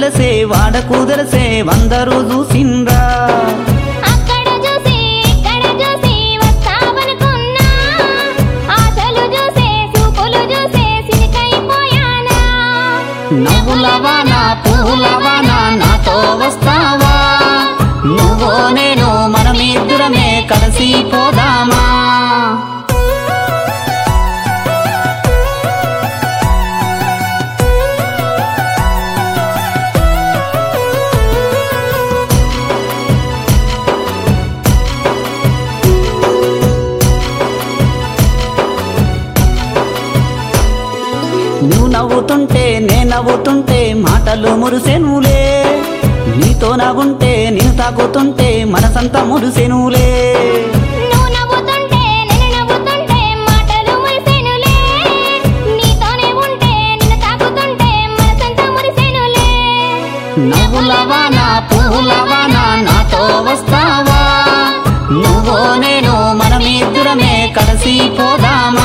తెలిసే వాడకు తెలిసే వందరూ చూసిండ్రా అక్కడ చూసి ఇక్కడ చూసి వస్తావనుకున్నా ఆశలు చూసే చూపులు చూసే సినికైపోయానా నవ్వులవాన పూలవాన నాతో వస్తావా నువ్వో నేను మనమిద్దరమే కలిసి పోదామా నువ్వు నవ్వుతుంటే నే నవ్వుతుంటే మాటలు మురిసెనులే నీతో నవ్వుంటే నేను తాకుతుంటే మనసంతా మురిసెనులే నువ్వు నవ్వుతుంటే నేను నవ్వుతుంటే మాటలు మురిసెనులే నీతోనే ఉంటే నిన్ను తాకుతుంటే మనసంతా మురిసెనులే నవ్వులవాన పూలవాన నాతో వస్తావా నువ్వో నేను మనమిద్దరమే కలిసి పోదామా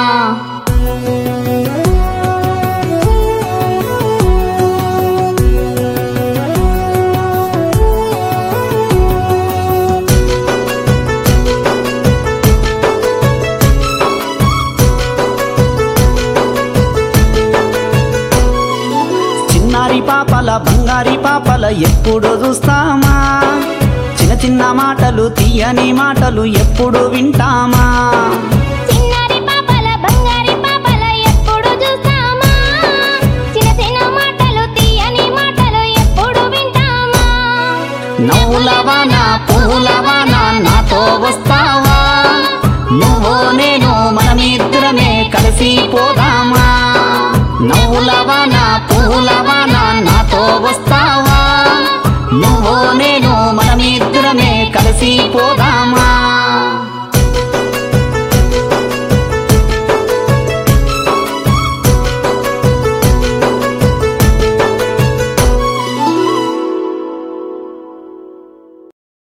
చిన్నారి పాపల బంగారి పాపల ఎప్పుడు చూస్తామా చిన్న చిన్న మాటలు తీయని మాటలు ఎప్పుడు వింటామా చిన్నారి పాపల బంగారి పాపల ఎప్పుడు చూస్తామా చిన్న చిన్న మాటలు తీయని మాటలు ఎప్పుడు వింటామా నవ్వులవాన పూలవాన నాతో వస్తావా నువ్వో నేను మనమిద్దరమే కలిసి పోదామా నవ్వులవాన పూలవాన నాతో వస్తావా నువ్వో నేను మనమిద్దరమే కలిసి పోదామా